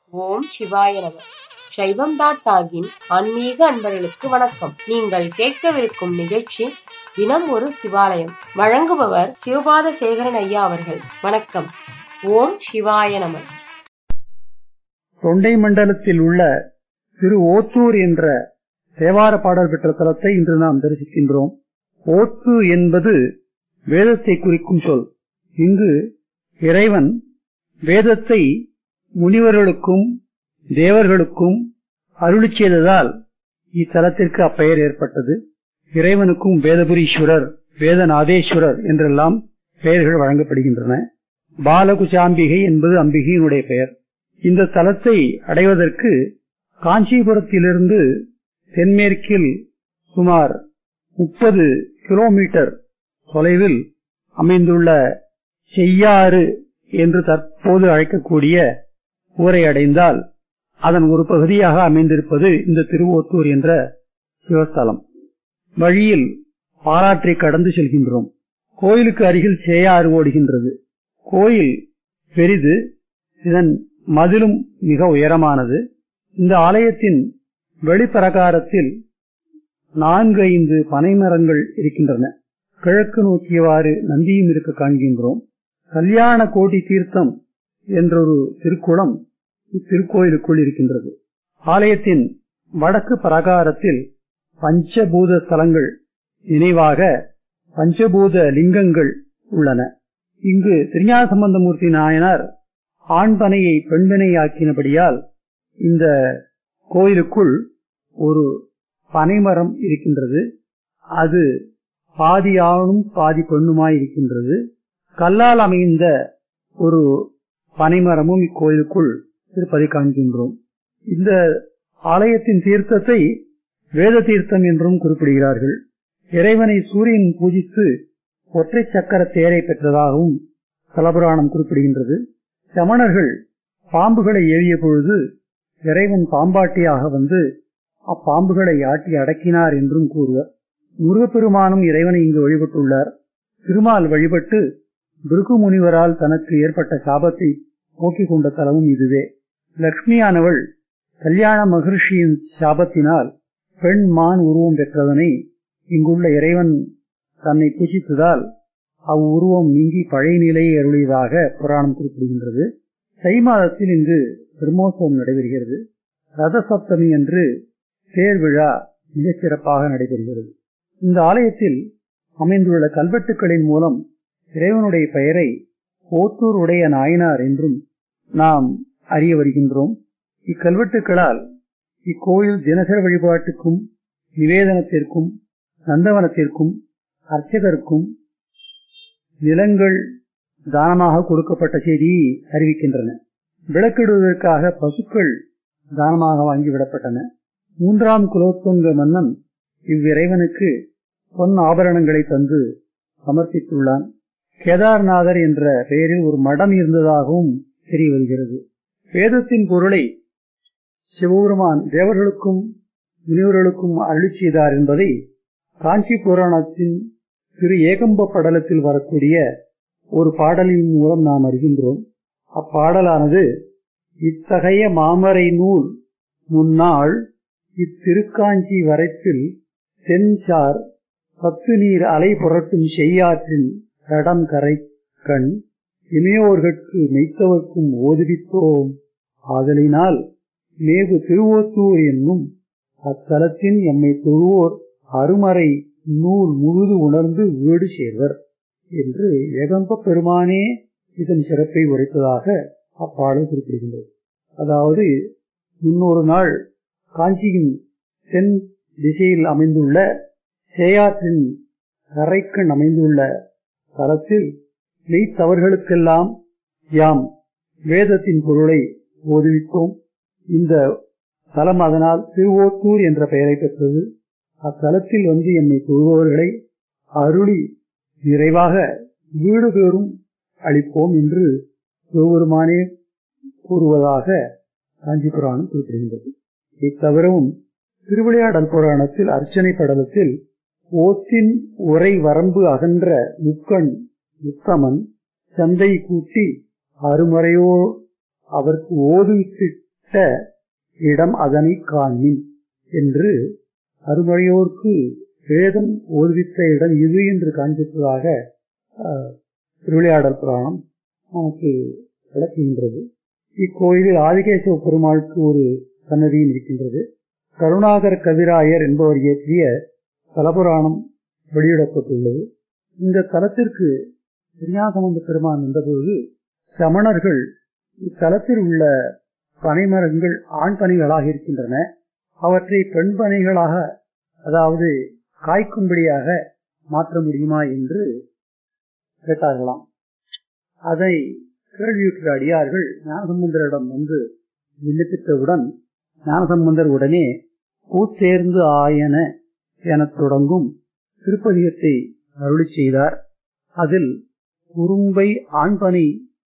ஓம் சிவாய நம சைவம் டாட் டாகின் ஆன்மீக அன்பர்களுக்கு வணக்கம் நீங்கள் கேட்கவிருக்கும் நிகழ்ச்சி தினம் ஒரு சிவாலயம் வழங்குபவர் சிவபாத சேகரன் ஐயா அவர்கள் வணக்கம் ஓம் சிவாய நம தொண்டை மண்டலத்தில் உள்ள திரு ஓத்தூர் என்ற தேவார பாடல் பெற்ற தலத்தை இன்று நாம் தரிசிக்கின்றோம் ஓத்து என்பது வேதத்தை குறிக்கும் சொல் இங்கு இறைவன் வேதத்தை முனிவர்களுக்கும் தேவர்களுக்கும் அருளி செய்ததால் இத்தலத்திற்கு அப்பெயர் ஏற்பட்டது இறைவனுக்கும் வேதபுரீஸ்வரர் வேதநாதேஸ்வரர் என்றெல்லாம் பெயர்கள் வழங்கப்படுகின்றன பாலகுசாம்பிகை என்பது அம்பிகையினுடைய பெயர் இந்த தலத்தை அடைவதற்கு காஞ்சிபுரத்திலிருந்து தென்மேற்கில் சுமார் முப்பது கிலோமீட்டர் தொலைவில் அமைந்துள்ள செய்யாறு என்று தற்போது அழைக்கக்கூடிய ஊரை அடைந்தால் அதன் ஒரு பகுதியாக அமைந்திருப்பது இந்த திருவோத்தூர் என்ற சிவஸ்தலம் வழியில் பாராற்றை கடந்து செல்கின்றோம் கோயிலுக்கு அருகில் சேயாறு ஓடுகின்றது கோயில் பெரிது இதன் மதிலும் மிக உயரமானது இந்த ஆலயத்தின் வெளிப்பிரகாரத்தில் நான்கு ஐந்து பனைமரங்கள் இருக்கின்றன கிழக்கு நோக்கியவாறு நந்தியும் இருக்க காண்கின்றோம் கல்யாண கோடி தீர்த்தம் என்றொரு திருக்குளம் இத்திருக்கோயிலுக்குள் இருக்கின்றது ஆலயத்தின் வடக்கு பிரகாரத்தில் பஞ்சபூத ஸ்தலங்கள் நினைவாக பஞ்சபூத லிங்கங்கள் உள்ளன இங்கு திருஞான சம்பந்தமூர்த்தி நாயனார் ஆண்பனையை பெண்பனையாக்கினபடியால் இந்த கோயிலுக்குள் ஒரு பனைமரம் இருக்கின்றது அது பாதி ஆணும் பாதி பெண்ணுமாய் இருக்கின்றது கல்லால் அமைந்த ஒரு பனைமரமும் இக்கோயிலுக்குள் இருப்பதை காண்கின்றோம் இந்த ஆலயத்தின் தீர்த்தத்தை வேத தீர்த்தம் என்றும் குறிப்பிடுகிறார்கள் இறைவனை சூரியன் பூஜித்து ஒற்றை சக்கர தேரை பெற்றதாகவும் தலபுராணம் குறிப்பிடுகின்றது சமணர்கள் பாம்புகளை ஏவிய பொழுது இறைவன் பாம்பாட்டியாக வந்து அப்பாம்புகளை ஆட்டி அடக்கினார் என்றும் கூறுவர் முருகப்பெருமானும் இறைவனை இங்கு வழிபட்டுள்ளார் திருமால் வழிபட்டு பிருகு முனிவரால் தனக்கு ஏற்பட்ட சாபத்தை போக்கிக் கொண்ட தலமும் இதுவே லக்ஷ்மியானவள் கல்யாண மகிழ்ச்சியின் சாபத்தினால் பெண் மான் உருவம் பெற்றதனை இங்குள்ள இறைவன் தன்னை பூஜித்ததால் அவ்வுருவம் நீங்கி பழைய நிலையை அருளியதாக புராணம் குறிப்பிடுகின்றது தை மாதத்தில் இங்கு பிரம்மோற்சவம் நடைபெறுகிறது ரத சப்தமி என்று தேர் விழா மிகச் சிறப்பாக நடைபெறுகிறது இந்த ஆலயத்தில் அமைந்துள்ள கல்வெட்டுக்களின் மூலம் இறைவனுடைய பெயரை ஓத்தூர் உடைய நாயனார் என்றும் நாம் அறிய வருகின்றோம் இக்கல்வெட்டுக்களால் இக்கோயில் தினசர வழிபாட்டுக்கும் நிவேதனத்திற்கும் நந்தவனத்திற்கும் அர்ச்சகருக்கும் நிலங்கள் தானமாக கொடுக்கப்பட்ட செய்தியை அறிவிக்கின்றன விளக்கிடுவதற்காக பசுக்கள் தானமாக வாங்கிவிடப்பட்டன மூன்றாம் குலோத்துங்க மன்னன் இவ்விறைவனுக்கு பொன் ஆபரணங்களை தந்து சமர்ப்பித்துள்ளான் கேதார்நாதர் என்ற பெயரில் ஒரு மடம் இருந்ததாகவும் தெரிய வருகிறது வேதத்தின் பொருளை சிவபெருமான் தேவர்களுக்கும் முனிவர்களுக்கும் அருளி செய்தார் என்பதை காஞ்சி புராணத்தின் திரு ஏகம்ப படலத்தில் வரக்கூடிய ஒரு பாடலின் மூலம் நாம் அறிகின்றோம் அப்பாடலானது இத்தகைய மாமரை நூல் முன்னாள் இத்திருக்காஞ்சி வரைப்பில் தென்சார் பத்து நீர் அலை புரட்டும் செய்யாற்றின் கடம் கரை கண் இமையோர்கட்கு மெய்த்தவர்க்கும் ஓதுவித்தோம் ஆதலினால் மேகு திருவோத்தூர் என்னும் அத்தலத்தின் எம்மை தொழுவோர் அருமறை நூல் முழுது உணர்ந்து வீடு சேர்வர் என்று ஏகம்ப பெருமானே இதன் சிறப்பை உரைத்ததாக அப்பாடல் குறிப்பிடுகின்றது அதாவது முன்னொரு நாள் காஞ்சியின் தென் திசையில் அமைந்துள்ள சேயாற்றின் கரைக்கண் அமைந்துள்ள தலத்தில் மெய்த்தவர்களுக்கெல்லாம் யாம் வேதத்தின் பொருளை ஓதுவித்தோம் இந்த தலம் அதனால் திருவோத்தூர் என்ற பெயரை பெற்றது அத்தலத்தில் வந்து என்னை தொழுபவர்களை அருளி நிறைவாக வீடு பேரும் அளிப்போம் என்று சிவபெருமானே கூறுவதாக காஞ்சி புராணம் குறிப்பிடுகின்றது இத்தவிரவும் திருவிளையாடல் புராணத்தில் அர்ச்சனை படலத்தில் ஓத்தின் உரை வரம்பு அகன்ற முக்கண் உத்தமன் சந்தை கூட்டி அருமறையோ அவருக்கு ஓதுவித்து இடம் அதனை காண்மின் என்று அருமறையோர்க்கு வேதம் ஓர்வித்த இடம் இது என்று காண்பிப்பதாக அஹ், திருவிளையாடல் புராணம் நமக்கு விளக்குகின்றது இக்கோயிலில் ஆதிகேசவ பெருமாளுக்கு ஒரு சன்னதியும் இருக்கின்றது கருணாகர கவிராயர் என்பவர் இயற்றிய தலபுராணம் வெளியிடப்பட்டுள்ளது இந்த தலத்திற்கு விஞ்ஞாசமந்த பெருமான் வந்தபோது சமணர்கள் இத்தலத்தில் உள்ள பனைமரங்கள் ஆண் பனைகளாக இருக்கின்றன அவற்றை பெண் பனைகளாக அதாவது காய்க்கும்படியாக மாற்ற முடியுமா என்று கேட்டார்களாம் அதை கேள்வியுற்ற அடியார்கள் ஞானசம்பந்தரிடம் வந்து விண்ணப்பித்தவுடன் ஞானசம்பந்தர் உடனே பூத்தேர்ந்து ஆயன எனத் தொடங்கும் திருப்பதிகத்தை அருளி செய்தார் அதில் குறும்பை ஆண்பனை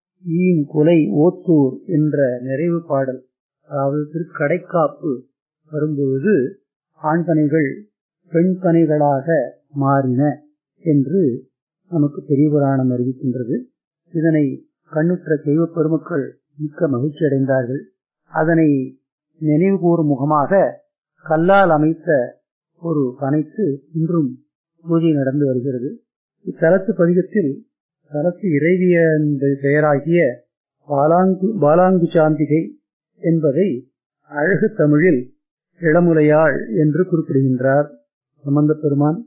ஈன் குலை ஓத்தூர் என்ற நிறைவு பாடல் அதாவது திருக்கடைக்காப்பு வரும்பொழுது ஆண்பனைகள் பெண் பனைகளாக மாறின என்று நமக்கு பெரிய புராணம் அறிவிக்கின்றது இதனை கண்ணுற்ற தெய்வ பெருமக்கள் மிக்க மகிழ்ச்சி அடைந்தார்கள் அதனை நினைவு கூறும் முகமாக கல்லால் அமைத்த ஒரு பனைக்கு இன்றும் பூஜை நடந்து வருகிறது இத்தலத்து பதிகத்தில் தலத்து இறைவிய பெயராகிய பாலாங்கு பாலாங்கு சாந்திகை என்பதை அழகு தமிழில் இளமுலையாள் என்று குறிப்பிடுகின்றார் சம்பந்த பெருமான்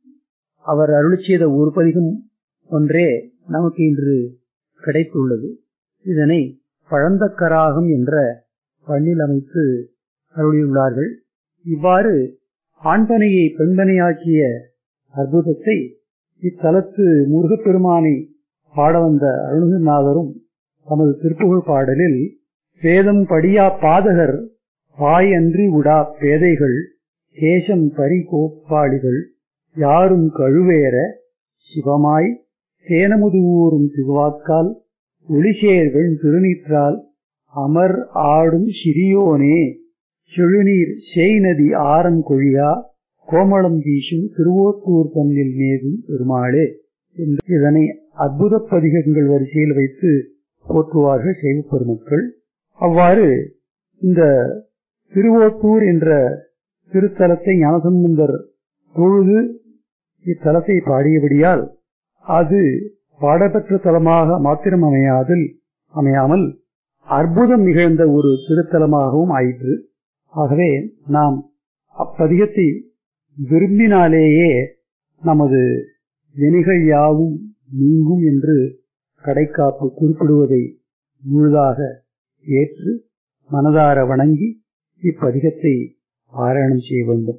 அவர் அருளி செய்த ஒரு பதிகம் ஒன்றே நமக்கு இன்று கிடைத்துள்ளது இதனை பழந்தக்கராகம் என்ற பண்ணில் அமைத்து அருளியுள்ளார்கள் இவ்வாறு ஆண்பனையை பெண்பனையாக்கிய அற்புதத்தை இத்தலத்து முருகப்பெருமானை பாட வந்த அருணகிரிநாதரும் தமது திருப்புகழ் பாடலில் வேதம் படியா பாதகர் பாய் அன்றி உடா பேதைகள் கேசம் பரி கோப்பாளிகள் யாரும் கழுவேற சிவமாய் தேனமுது ஊறும் திருவாக்கால் ஒளிசேர்கள் திருநீற்றால் அமர் ஆடும் சிறியோனே செழுநீர் செய்நதி ஆரம் கொழியா கோமளம் வீசும் திருவோத்தூர் தன்னில் மேதும் பெருமாளே என்று இதனை அற்புத பதிகங்கள் வரிசையில் வைத்து போற்றுவார்கள் செய்வ பெருமக்கள் அவ்வாறு இந்த திருவோத்தூர் என்ற திருத்தலத்தை ஞானசம்பந்தர் தொழுது இத்தலத்தை பாடியபடியால் அது பாடப்பெற்ற தலமாக மாத்திரம் அமையாதில் அமையாமல் அற்புதம் நிகழ்ந்த ஒரு திருத்தலமாகவும் ஆயிற்று ஆகவே நாம் அப்பதிகத்தை விரும்பினாலேயே நமது வினைகள் யாவும் நீங்கும் என்று கடைக்காப்பு குறிப்பிடுவதை முழுதாக ஏற்று மனதார வணங்கி இப்பதிகத்தை பாராயணம் செய்ய வேண்டும்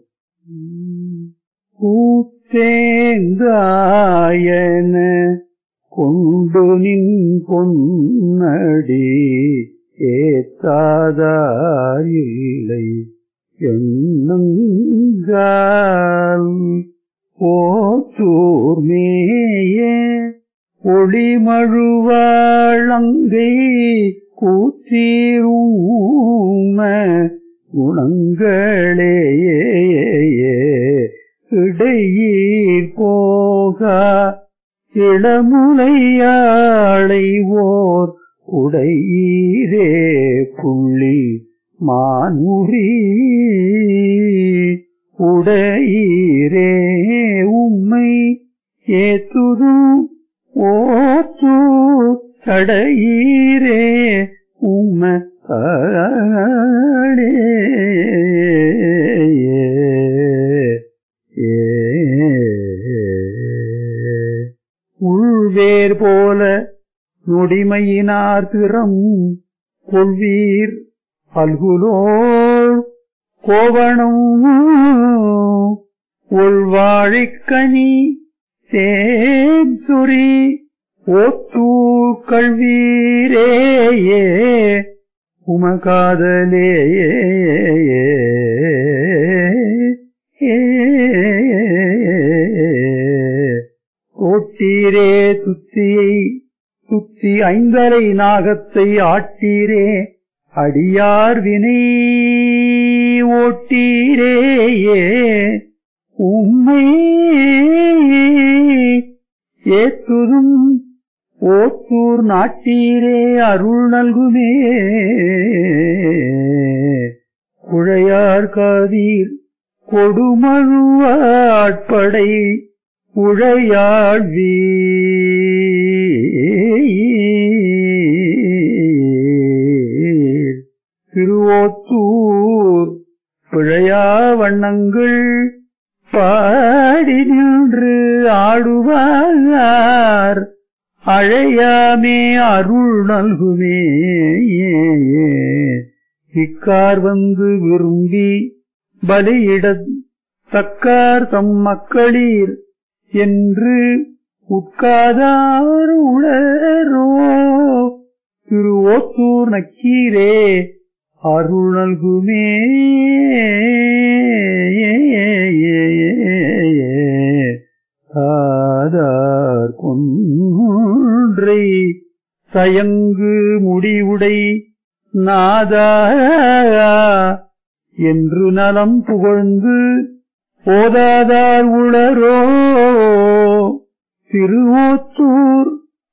கூத்தேந்தாயன கொண்டு நின் பொன்னடி ஏத்தாதார் இல்லை எண்ணுங்கால் போத்தூர் மேய ஒளிமழுவாழங்கை கூத்தீரும குணங்களே இடையீர் போகா இளமுலையாளை ஓர் உடையீரே புள்ளி மானுரி உடையீரே உம்மை ஏத்துது ஓத்து கடையீரே உம்ம உள்வேர் போல நொடிமையினார் திறம் கொள்வீர் பல்குலோர் கோவணம் உள்வாழிக்கனி தேன்சுரி ஓத்தூர் கல்வீரேயே உமகாதலேயே ஓட்டீரே துத்தியை துத்தி ஐந்தரை நாகத்தை ஆட்டீரே அடியார் வினை ஓட்டீரேயே உம்மை ஏத்துதும் ஓத்தூர் நாட்டீரே அருள் நல்குமே குழையார் காதீர் கொடுமழுவாட்படை உழையாழ்வி திருவோத்தூர் பிழையா வண்ணங்கள் பாடி நின்று ஆடுவார் அழையாமே அருள் நல்குமே இக்கார் வந்து விரும்பி பலியிடத் தக்கார் தம் மக்களீர் என்று உட்காதார் உளரோ திருவோத்தூர் நக்கீரே அருள் நல்குமே ஆதார் கொன்றை தயங்கு முடிவுடை நாதா என்று நலம் புகழ்ந்து போதாதார் உளரோ திருவோத்தூர்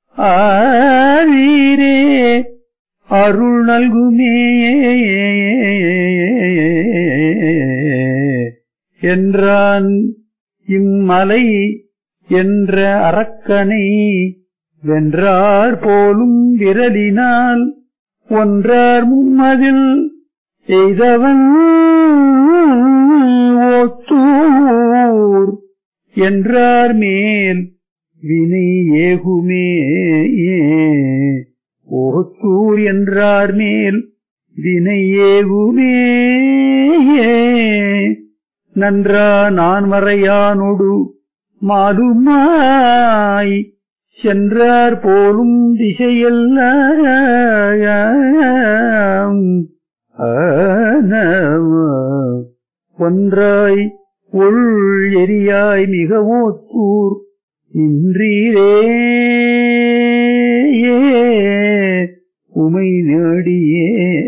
ஆரீரே அருள் நல்குமே என்றான் இம்மலை என்ற அரக்கனை வென்றார் போலும் விரலினால் ஒன்றார் மும்மதில் எய்தவன் ஓத்தூர் என்றார் மேல் வினை ஏகுமே ஓத்தூர் என்றார் மேல் வினை ஏகுமே நன்றா நான் மறையானொடு மாலுமாய் சென்றார் போலும் திசையெல்லாம் ஒன்றாய் உள் எரியாய் மிகவோத்தூர் இன்றீரே உமை நேடியே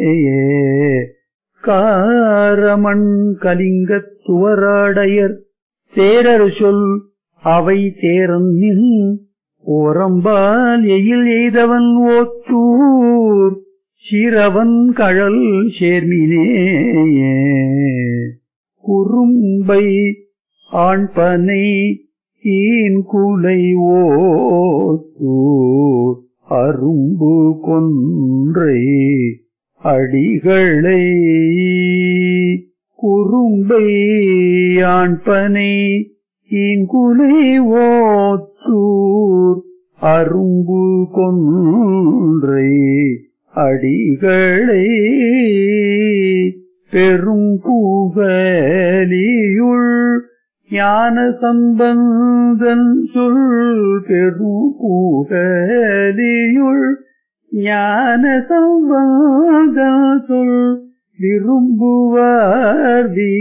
காரமண் கலிங்கத் துவராடையர் தேரர் சொல் அவை தேரன் நின் ஓரம்பால் எயில் எய்தவன் ஓத்தூர் சிரவன் கழல் சேர்மினே குறும்பை ஆண்பனை ஈன் குலை ஓத்தூர் அரும்பு கொன்றை அடிகளை குறும்பை ஆண்பனை இங்குலை ஓத்தூர் அரும்பு கொன்றை அடிகளை பெரும் புகலியுள் ஞான சம்பந்தன் சொல் பெரும் புகலியுள் ஞான சம்பந்தன் சொல் விரும்புவார் வீ